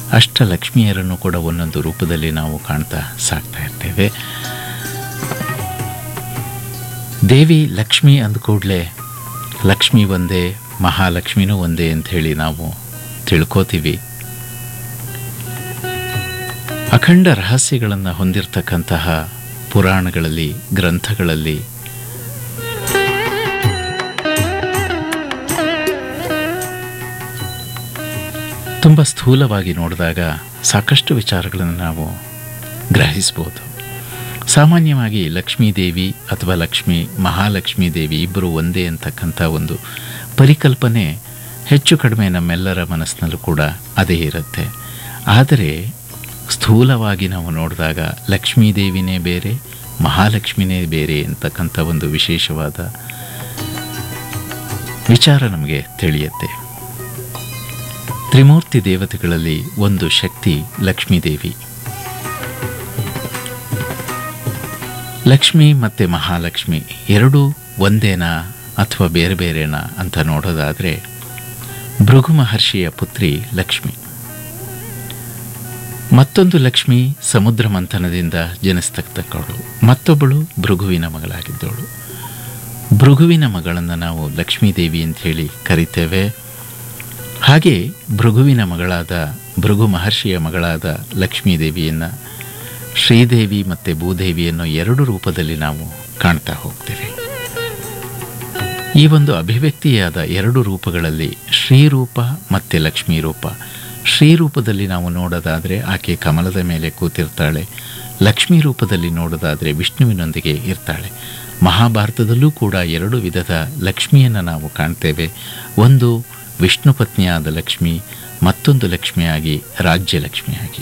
ಅಷ್ಟಲಕ್ಷ್ಮಿಯರನ್ನು ಕೂಡ ಒಂದೊಂದು ರೂಪದಲ್ಲಿ ನಾವು ಕಾಣ್ತಾ ಸಾಕ್ತಾ ಇರ್ತೇವೆ ದೇವಿ ಲಕ್ಷ್ಮಿ ಅಂದ ಕೂಡಲೇ ಲಕ್ಷ್ಮಿ ಒಂದೇ ಮಹಾಲಕ್ಷ್ಮಿನೂ ಒಂದೇ ಅಂತ ಹೇಳಿ ನಾವು ತಿಳ್ಕೋತೀವಿ ಅಖಂಡ ರಹಸ್ಯಗಳನ್ನು ಹೊಂದಿರತಕ್ಕಂತಹ ಪುರಾಣಗಳಲ್ಲಿ ಗ್ರಂಥಗಳಲ್ಲಿ ತುಂಬ ಸ್ಥೂಲವಾಗಿ ನೋಡಿದಾಗ ಸಾಕಷ್ಟು ವಿಚಾರಗಳನ್ನು ನಾವು ಗ್ರಹಿಸ್ಬೋದು ಸಾಮಾನ್ಯವಾಗಿ ಲಕ್ಷ್ಮೀ ದೇವಿ ಅಥವಾ ಲಕ್ಷ್ಮಿ ಮಹಾಲಕ್ಷ್ಮೀ ದೇವಿ ಇಬ್ಬರು ಒಂದೇ ಅಂತಕ್ಕಂಥ ಒಂದು ಪರಿಕಲ್ಪನೆ ಹೆಚ್ಚು ಕಡಿಮೆ ನಮ್ಮೆಲ್ಲರ ಮನಸ್ಸಿನಲ್ಲೂ ಕೂಡ ಅದೇ ಇರುತ್ತೆ ಆದರೆ ಸ್ಥೂಲವಾಗಿ ನಾವು ನೋಡಿದಾಗ ಲಕ್ಷ್ಮೀ ದೇವಿನೇ ಬೇರೆ ಮಹಾಲಕ್ಷ್ಮಿನೇ ಬೇರೆ ಅಂತಕ್ಕಂಥ ಒಂದು ವಿಶೇಷವಾದ ವಿಚಾರ ನಮಗೆ ತಿಳಿಯುತ್ತೆ ತ್ರಿಮೂರ್ತಿ ದೇವತೆಗಳಲ್ಲಿ ಒಂದು ಶಕ್ತಿ ಲಕ್ಷ್ಮೀದೇವಿ ಲಕ್ಷ್ಮಿ ಮತ್ತು ಮಹಾಲಕ್ಷ್ಮಿ ಎರಡೂ ಒಂದೇನಾ ಅಥವಾ ಬೇರೆ ಬೇರೆನಾ ಅಂತ ನೋಡೋದಾದರೆ ಭೃಗು ಮಹರ್ಷಿಯ ಪುತ್ರಿ ಲಕ್ಷ್ಮಿ ಮತ್ತೊಂದು ಲಕ್ಷ್ಮಿ ಸಮುದ್ರ ಮಂಥನದಿಂದ ಜನಿಸ್ತಕ್ಕವಳು ಮತ್ತೊಬ್ಬಳು ಭೃಗುವಿನ ಮಗಳಾಗಿದ್ದವಳು ಭೃಗುವಿನ ಮಗಳನ್ನು ನಾವು ಲಕ್ಷ್ಮೀದೇವಿ ಅಂತ ಹೇಳಿ ಕರಿತೇವೆ ಹಾಗೆ ಭೃಗುವಿನ ಮಗಳಾದ ಭೃಗು ಮಹರ್ಷಿಯ ಮಗಳಾದ ಲಕ್ಷ್ಮೀದೇವಿಯನ್ನು ಶ್ರೀದೇವಿ ಮತ್ತು ಭೂದೇವಿಯನ್ನು ಎರಡು ರೂಪದಲ್ಲಿ ನಾವು ಕಾಣ್ತಾ ಹೋಗ್ತೇವೆ ಈ ಒಂದು ಅಭಿವ್ಯಕ್ತಿಯಾದ ಎರಡು ರೂಪಗಳಲ್ಲಿ ಶ್ರೀರೂಪ ಮತ್ತು ಲಕ್ಷ್ಮೀ ರೂಪ ಶ್ರೀರೂಪದಲ್ಲಿ ನಾವು ನೋಡೋದಾದರೆ ಆಕೆ ಕಮಲದ ಮೇಲೆ ಕೂತಿರ್ತಾಳೆ ಲಕ್ಷ್ಮೀ ರೂಪದಲ್ಲಿ ನೋಡೋದಾದರೆ ವಿಷ್ಣುವಿನೊಂದಿಗೆ ಇರ್ತಾಳೆ ಮಹಾಭಾರತದಲ್ಲೂ ಕೂಡ ಎರಡು ವಿಧದ ಲಕ್ಷ್ಮಿಯನ್ನು ನಾವು ಕಾಣ್ತೇವೆ ಒಂದು ವಿಷ್ಣು ಪತ್ನಿಯಾದ ಲಕ್ಷ್ಮಿ ಮತ್ತೊಂದು ಲಕ್ಷ್ಮಿಯಾಗಿ ರಾಜ್ಯಲಕ್ಷ್ಮಿಯಾಗಿ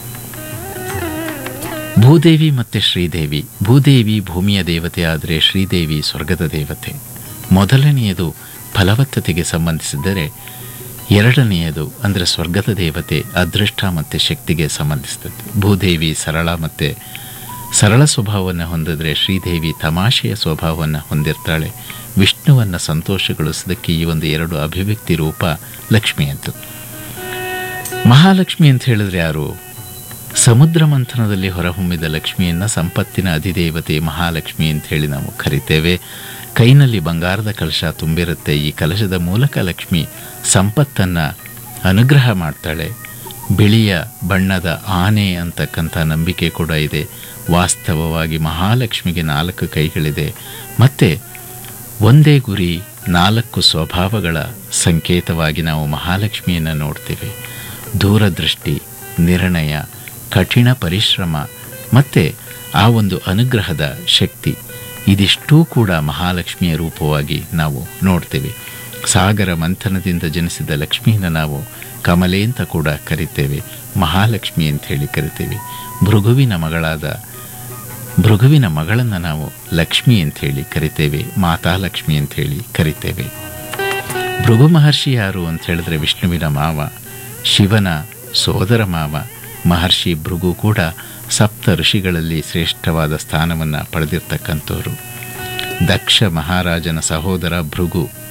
ಭೂದೇವಿ ಮತ್ತು ಶ್ರೀದೇವಿ ಭೂದೇವಿ ಭೂಮಿಯ ದೇವತೆ ಆದರೆ ಶ್ರೀದೇವಿ ಸ್ವರ್ಗದ ದೇವತೆ ಮೊದಲನೆಯದು ಫಲವತ್ತತೆಗೆ ಸಂಬಂಧಿಸಿದರೆ ಎರಡನೆಯದು ಅಂದರೆ ಸ್ವರ್ಗದ ದೇವತೆ ಅದೃಷ್ಟ ಮತ್ತು ಶಕ್ತಿಗೆ ಸಂಬಂಧಿಸಿದದ್ದು ಭೂದೇವಿ ಸರಳ ಮತ್ತು ಸರಳ ಸ್ವಭಾವವನ್ನು ಹೊಂದಿದ್ರೆ ಶ್ರೀದೇವಿ ತಮಾಷೆಯ ಸ್ವಭಾವವನ್ನು ಹೊಂದಿರ್ತಾಳೆ ವಿಷ್ಣುವನ್ನು ಸಂತೋಷಗೊಳಿಸೋದಕ್ಕೆ ಈ ಒಂದು ಎರಡು ಅಭಿವ್ಯಕ್ತಿ ರೂಪ ಲಕ್ಷ್ಮಿಯದ್ದು ಮಹಾಲಕ್ಷ್ಮಿ ಅಂತ ಹೇಳಿದ್ರೆ ಯಾರು ಸಮುದ್ರ ಮಂಥನದಲ್ಲಿ ಹೊರಹೊಮ್ಮಿದ ಲಕ್ಷ್ಮಿಯನ್ನು ಸಂಪತ್ತಿನ ಅಧಿದೇವತೆ ಮಹಾಲಕ್ಷ್ಮಿ ಅಂತ ಹೇಳಿ ನಾವು ಕರಿತೇವೆ ಕೈನಲ್ಲಿ ಬಂಗಾರದ ಕಲಶ ತುಂಬಿರುತ್ತೆ ಈ ಕಲಶದ ಮೂಲಕ ಲಕ್ಷ್ಮಿ ಸಂಪತ್ತನ್ನು ಅನುಗ್ರಹ ಮಾಡ್ತಾಳೆ ಬಿಳಿಯ ಬಣ್ಣದ ಆನೆ ಅಂತಕ್ಕಂಥ ನಂಬಿಕೆ ಕೂಡ ಇದೆ ವಾಸ್ತವವಾಗಿ ಮಹಾಲಕ್ಷ್ಮಿಗೆ ನಾಲ್ಕು ಕೈಗಳಿದೆ ಮತ್ತು ಒಂದೇ ಗುರಿ ನಾಲ್ಕು ಸ್ವಭಾವಗಳ ಸಂಕೇತವಾಗಿ ನಾವು ಮಹಾಲಕ್ಷ್ಮಿಯನ್ನು ನೋಡ್ತೇವೆ ದೂರದೃಷ್ಟಿ ನಿರ್ಣಯ ಕಠಿಣ ಪರಿಶ್ರಮ ಮತ್ತು ಆ ಒಂದು ಅನುಗ್ರಹದ ಶಕ್ತಿ ಇದಿಷ್ಟೂ ಕೂಡ ಮಹಾಲಕ್ಷ್ಮಿಯ ರೂಪವಾಗಿ ನಾವು ನೋಡ್ತೇವೆ ಸಾಗರ ಮಂಥನದಿಂದ ಜನಿಸಿದ ಲಕ್ಷ್ಮಿಯನ್ನು ನಾವು ಕಮಲೆ ಅಂತ ಕೂಡ ಕರಿತೇವೆ ಮಹಾಲಕ್ಷ್ಮಿ ಅಂತ ಹೇಳಿ ಕರಿತೇವೆ ಭೃಗುವಿನ ಮಗಳಾದ ಭೃಗುವಿನ ಮಗಳನ್ನು ನಾವು ಲಕ್ಷ್ಮಿ ಅಂತ ಹೇಳಿ ಕರಿತೇವೆ ಮಾತಾಲಕ್ಷ್ಮಿ ಅಂತ ಹೇಳಿ ಕರಿತೇವೆ ಭೃಗು ಮಹರ್ಷಿ ಯಾರು ಅಂತ ಹೇಳಿದ್ರೆ ವಿಷ್ಣುವಿನ ಮಾವ ಶಿವನ ಸೋದರ ಮಾವ ಮಹರ್ಷಿ ಭೃಗು ಕೂಡ ಸಪ್ತ ಋಷಿಗಳಲ್ಲಿ ಶ್ರೇಷ್ಠವಾದ ಸ್ಥಾನವನ್ನು ಪಡೆದಿರ್ತಕ್ಕಂಥವ್ರು ದಕ್ಷ ಮಹಾರಾಜನ ಸಹೋದರ ಭೃಗು